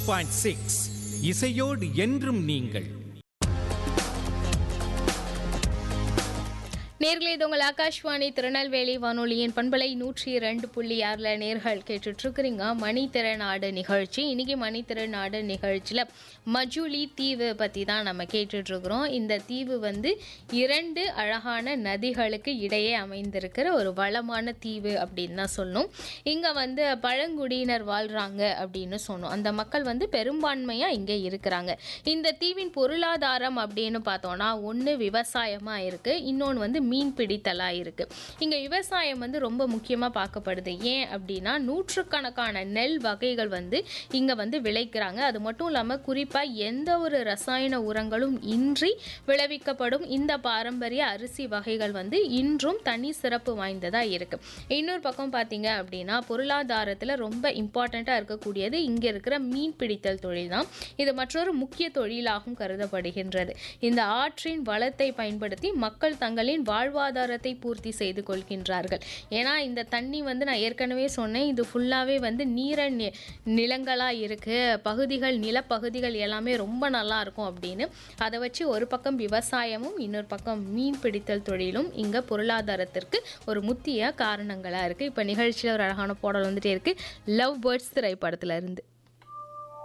point six இசையோடு என்றும் நீங்கள் நேர்களே இது உங்கள் ஆகாஷ்வாணி திருநெல்வேலி வானொலியின் பண்பலை நூற்றி இரண்டு புள்ளி ஆறில் நேர்கள் கேட்டுட்ருக்குறீங்க மணித்திறனாடு நிகழ்ச்சி இன்றைக்கி மணித்திறனாடு நிகழ்ச்சியில் மஜுலி தீவு பற்றி தான் நம்ம கேட்டுட்ருக்குறோம் இந்த தீவு வந்து இரண்டு அழகான நதிகளுக்கு இடையே அமைந்திருக்கிற ஒரு வளமான தீவு அப்படின்னு தான் சொல்லணும் இங்கே வந்து பழங்குடியினர் வாழ்கிறாங்க அப்படின்னு சொன்னோம் அந்த மக்கள் வந்து பெரும்பான்மையாக இங்கே இருக்கிறாங்க இந்த தீவின் பொருளாதாரம் அப்படின்னு பார்த்தோன்னா ஒன்று விவசாயமாக இருக்குது இன்னொன்று வந்து மீன் பிடித்தலாக இருக்குது இங்கே விவசாயம் வந்து ரொம்ப முக்கியமாக பார்க்கப்படுது ஏன் அப்படின்னா நூற்றுக்கணக்கான நெல் வகைகள் வந்து இங்கே வந்து விளைக்கிறாங்க அது மட்டும் இல்லாமல் குறிப்பாக எந்த ஒரு ரசாயன உரங்களும் இன்றி விளைவிக்கப்படும் இந்த பாரம்பரிய அரிசி வகைகள் வந்து இன்றும் தனி சிறப்பு வாய்ந்ததாக இருக்குது இன்னொரு பக்கம் பார்த்தீங்க அப்படின்னா பொருளாதாரத்தில் ரொம்ப இம்பார்ட்டண்ட்டாக இருக்கக்கூடியது இங்கே இருக்கிற மீன் பிடித்தல் தொழில் தான் இது மற்றொரு முக்கிய தொழிலாகவும் கருதப்படுகின்றது இந்த ஆற்றின் வளத்தை பயன்படுத்தி மக்கள் தங்களின் வாழ்வாதாரத்தை பூர்த்தி செய்து கொள்கின்றார்கள் ஏன்னா இந்த தண்ணி வந்து நான் ஏற்கனவே சொன்னேன் இது ஃபுல்லாகவே வந்து நீர நி நிலங்களாக இருக்குது பகுதிகள் நிலப்பகுதிகள் எல்லாமே ரொம்ப நல்லா இருக்கும் அப்படின்னு அதை வச்சு ஒரு பக்கம் விவசாயமும் இன்னொரு பக்கம் மீன் பிடித்தல் தொழிலும் இங்கே பொருளாதாரத்திற்கு ஒரு முக்கிய காரணங்களாக இருக்குது இப்போ நிகழ்ச்சியில் ஒரு அழகான பாடல் வந்துட்டே இருக்குது லவ் பேர்ட்ஸ் திரைப்படத்துல இருந்து